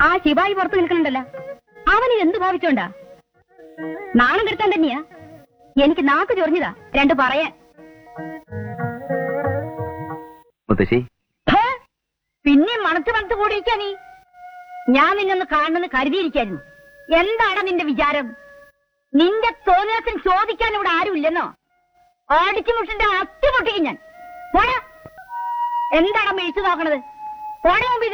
ആ ശിവായി പുറത്ത് നിൽക്കണുണ്ടല്ലോ അവന് എന്ത് ഭാവിച്ചോണ്ടാ നാണം കെടുത്താൻ തന്നെയാ എനിക്ക് നാക്ക് ചൊറിഞ്ഞതാ രണ്ട് പറയാൻ മുത്തശ്ശി ഹേ, പിന്നെയും മണത്ത് മണത്ത് കൂടിയിരിക്കാ നീ ഞാൻ നിന്നൊന്ന് കാണണമെന്ന് കരുതിയിരിക്കായിരുന്നു എന്താണ് നിന്റെ വിചാരം നിന്റെ തോന്നിയത്തിന് ചോദിക്കാൻ ഇവിടെ ആരുമില്ലെന്നോ ഓടിച്ചു മുട്ടിന്റെ അത്തി പൊട്ടിക്കും ഞാൻ പോടാ എന്താണ് മേടിച്ചു നോക്കണത് പോടെ മുമ്പിത്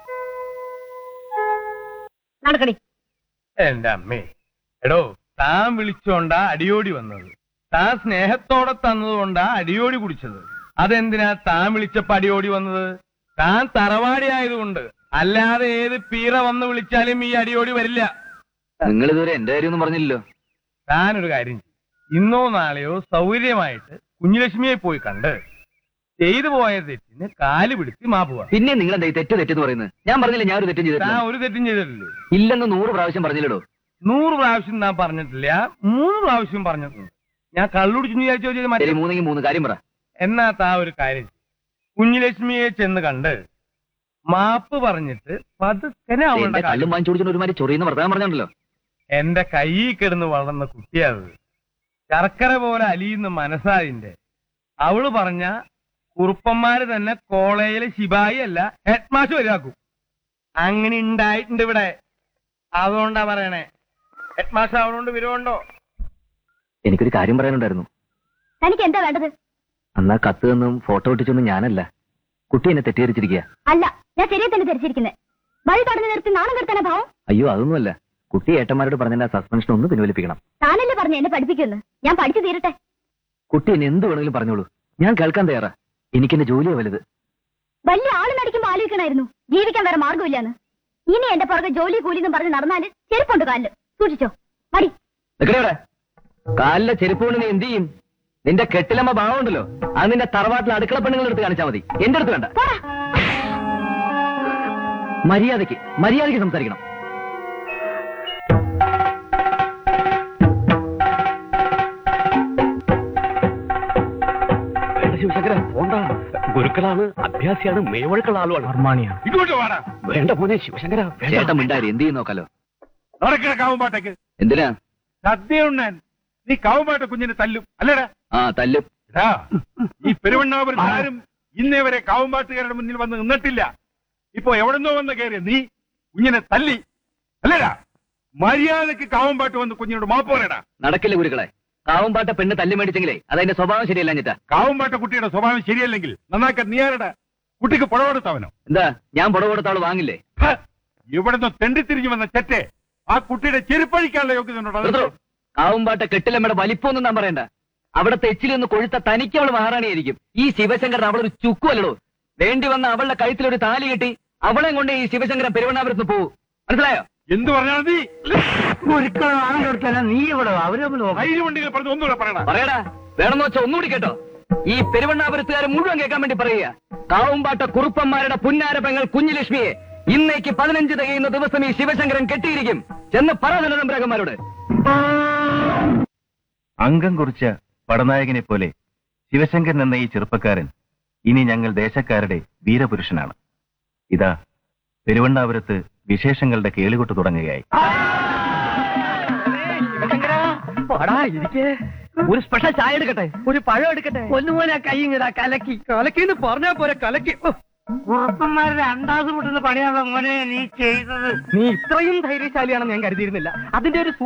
നടക്കടി എന്റെ അമ്മേ എടോ താൻ വിളിച്ചോണ്ടാ അടിയോടി വന്നത് താൻ സ്നേഹത്തോടെ തന്നതുകൊണ്ടാ അടിയോടി കുടിച്ചത് അതെന്തിനാ താൻ വിളിച്ചപ്പോ അടിയോടി വന്നത് താൻ തറവാടി ആയതുകൊണ്ട് അല്ലാതെ ഏത് പീറ വന്ന് വിളിച്ചാലും ഈ അടിയോടി വരില്ല നിങ്ങൾ ഇതുവരെ എന്റെ കാര്യമൊന്നും പറഞ്ഞില്ലല്ലോ താനൊരു കാര്യം ചെയ്യ്. ഇന്നോ നാളെയോ സൗകര്യമായിട്ട് കുഞ്ഞുലക്ഷ്മിയെ പോയി കണ്ട് ചെയ്തു പോയ തെറ്റിന് കാല് പിടിച്ച് മാപ്പ് പറ പിന്നെ നിങ്ങൾ എന്താ ഈ തെറ്റ് തെറ്റെന്ന് പറയുന്നത് ഞാൻ പറഞ്ഞില്ല ഞാൻ ഒരു തെറ്റും താൻ ചെയ്തിട്ടില്ല ഒരു തെറ്റും ചെയ്തിട്ടില്ലേ ഇല്ലെന്ന് നൂറ് പ്രാവശ്യം പറഞ്ഞില്ലടോ നൂറ് പ്രാവശ്യം താൻ പറഞ്ഞിട്ടില്ല മൂന്ന് പ്രാവശ്യം പറഞ്ഞിട്ടുണ്ട് ഞാൻ കള്ളുടിച്ചു വിചാരിച്ചോ ചെയ്ത് ശരി മറ്റേ മൂന്നെങ്കിൽ മൂന്ന് കാര്യം പറ എന്നാ താ ഒരു കാര്യം ചെയ്യ്. കുഞ്ഞുലക്ഷ്മിയെ ചെന്ന് കണ്ട് മാപ്പ് പറഞ്ഞിട്ട് പതുക്കനെ അവളുടെ എന്റെ കള്ളും കാര്യം വാങ്ങിച്ചു കൊടുക്കുന്ന ഒരുമാതിരി ചൊറിയുന്ന വർത്തമാനം പറഞ്ഞോണ്ടല്ലോ എന്റെ കയ്യിൽ കിടന്ന് വളർന്ന കുട്ടിയത് ശർക്കര പോലെ അലിയുന്ന മനസ്സാതിന്റെ അവള് പറഞ്ഞ കുറുപ്പന്മാര് തന്നെ കോളേജിലെ ശിപായി അല്ല ഹെഡ് മാസ്റ്റർ വരാക്കും അങ്ങനെ ഉണ്ടായിട്ടുണ്ട് ഇവിടെ അതുകൊണ്ടാ പറയണേ ഹെഡ് മാസ്റ്റർ അവളോണ്ട് വിരോണ്ടോ എനിക്കൊരു കാര്യം പറയാനുണ്ടായിരുന്നു തനിക്ക് എന്താ വേണ്ടത് അന്നാ കത്ത് നിന്നും ഫോട്ടോ ഒട്ടിച്ചൊന്നും ഞാനല്ല കുട്ടി എന്നെ തെറ്റിദ്ധരിച്ചിരിക്കുക അല്ല ഞാൻ ശരിയെ തന്നെ ധരിച്ചിരിക്കുന്നത് വഴി തടഞ്ഞു നിർത്തി നാണം കെടുത്താനാ ഭാവം അയ്യോ അതൊന്നുമല്ല കുട്ടി ഏട്ടന്മാരോട് പറഞ്ഞ സസ്പെൻഷൻ ഒന്ന് പിൻവലിപ്പിക്കണം താനല്ലേ പറഞ്ഞു എന്നെ പഠിപ്പിക്കുമെന്ന് ഞാൻ പഠിച്ചു തീരട്ടെ കുട്ടി എന്നെ എന്ത് വേണമെങ്കിലും പറഞ്ഞോളൂ ഞാൻ കേൾക്കാൻ തയ്യാറാ എനിക്ക് എന്റെ ജോലിയാ വലുത് വലിയ ആള് നടിക്കുമ്പോ ആലോചിക്കണായിരുന്നു ജീവിക്കാൻ വേറെ മാർഗമില്ലാന്ന് ഇനി എന്റെ പുറകെ ജോലി കൂലി എന്നും പറഞ്ഞ് നടന്നാല് ചെരുപ്പുണ്ട് കാലില് സൂക്ഷിച്ചോ മടി നിക്കടെ ഇവിടെ കാലിലെ ചെരുപ്പ് കൊണ്ട് നീ എന്ത് ചെയ്യും നിന്റെ കെട്ടിലമ്മ ഭാവമുണ്ടല്ലോ അത് നിന്റെ തറവാട്ടിലെ അടുക്കള പെണ്ണുങ്ങൾ എടുത്ത് കാണിച്ചാൽ മതി എന്റെ അടുത്ത് വേണ്ട പോടാ മര്യാദയ്ക്ക് മര്യാദയ്ക്ക് സംസാരിക്കണം ശിവശങ്കര പോണ്ട ഗുരുക്കളാണ് അഭ്യാസിയാണ് മേവഴക്കുള്ള ആളുമാണ് അർമാണിയാണ് ഇങ്ങോട്ട് വാടാ വേണ്ട മോനെ ശിവശങ്കര വേണ്ട. ചേട്ടൻ മിണ്ടാരി എന്ത് ചെയ്യും നോക്കാലോ നടക്കണ കാവുമ്പാട്ടേക്ക് എന്തിനാ സദ്യ ഉണ്ണാൻ നീ കാവുമ്പാട്ട കുഞ്ഞിനെ തല്ലും അല്ലേടാ ആ തല്ലും എടാ, ഈ പെരുവണ്ണാപുരത്ത് ആരും ഇന്നേ വരെ കാവുമ്പാട്ടുകാരുടെ മുന്നിൽ വന്ന് നിന്നിട്ടില്ല ഇപ്പൊ എവിടെന്നോ വന്ന് കയറിയ നീ കുഞ്ഞിനെ തല്ലി അല്ലേടാ മര്യാദക്ക് കാവുമ്പാട്ട് വന്ന് കുഞ്ഞിനോട് മാപ്പ് പറയടാ നടക്കില്ല ഗുരുക്കളെ കാവുംപാട്ട പെണ്ണ് തല്ലി മേടിച്ചെങ്കിലേ അതതിന്റെ സ്വഭാവം ശരിയല്ല ഞെട്ടാ കാവുമ്പാട്ട കുട്ടിയുടെ സ്വഭാവം ശരിയല്ലെങ്കിൽ നന്നാക്കാൻ നീ ആരടാ കുട്ടിക്ക് പുറവെടുത്തവനോ എന്താ ഞാൻ പുടവ് കൊടുത്ത ആള് വാങ്ങില്ലേ ഹ, ഇവിടുന്ന് തെണ്ടിത്തിരിഞ്ഞു വന്ന ചെറ്റെ ആ കുട്ടിയുടെ ചെരുപ്പഴിക്കാനുള്ള യോഗ്യത ഉണ്ടോ? നിർത്തോ. കാവുംപാട്ട കെട്ടിലമ്മയുടെ വലിപ്പമൊന്നും ഞാൻ പറയണ്ട അവിടത്തെ എച്ചിലൊന്ന് കൊഴുത്ത തനിക്ക് അവള് മഹാറാണിയായിരിക്കും ഈ ശിവശങ്കരൻ അവളൊരു ചുക്കുമല്ലടോ വേണ്ടി വന്ന അവളുടെ കഴുത്തിലൊരു താലി കെട്ടി അവളെ കൊണ്ട് ഈ ശിവശങ്കരൻ പെരുവണ്ണാപുരത്ത് പോവൂ മനസ്സിലായോ എന്ത് പറഞ്ഞാൽ നീ നീ ഇവിടെ അവരെ ധൈര്യമുണ്ടെങ്കിൽ പറഞ്ഞു ഒന്നുകൂടെ പറയടാ പറയടാ വേണമെന്ന് വെച്ചാ ഒന്നുകൂടി കേട്ടോ ഈ പെരുവണ്ണാപുരത്തുകാരെ മുഴുവൻ കേൾക്കാൻ വേണ്ടി പറയുക കാവുംപാട്ട കുറുപ്പന്മാരുടെ പുന്നാര പെങ്ങൾ കുഞ്ഞുലക്ഷ്മിയെ ഇന്നേക്ക് പതിനഞ്ച് തികയുന്ന ദിവസം ഈ ശിവശങ്കരൻ കെട്ടിയിരിക്കും ചെന്ന് പറ ധനതമ്പ്രാക്കന്മാരോട് അംഗം കുറിച്ച പടനായകനെ പോലെ ശിവശങ്കരൻ എന്ന ഈ ചെറുപ്പക്കാരൻ ഇനി ഞങ്ങൾ ദേശക്കാരുടെ വീരപുരുഷനാണ് ഇതാ പെരുവണ്ണാപുരത്ത് വിശേഷങ്ങളുടെ കേളികൊട്ട് തുടങ്ങുകയായി ഒരു സ്പെഷ്യൽ ചായ എടുക്കട്ടെ ഒരു പഴം എടുക്കട്ടെ ഒന്നുപോലെ കൈ ഇങ്ങടാ കലക്കി കലക്കിന്ന് പറഞ്ഞാ പോരെ കലക്കി ഉറപ്പന്മാരുടെ രണ്ടാമത് മുട്ടുന്ന പണിയാണ് മോനെ നീ ചെയ്തത് നീ ഇത്രയും ധൈര്യശാലിയാണെന്ന് ഞാൻ കരുതിയിരുന്നില്ല അതിന്റെ ഒരു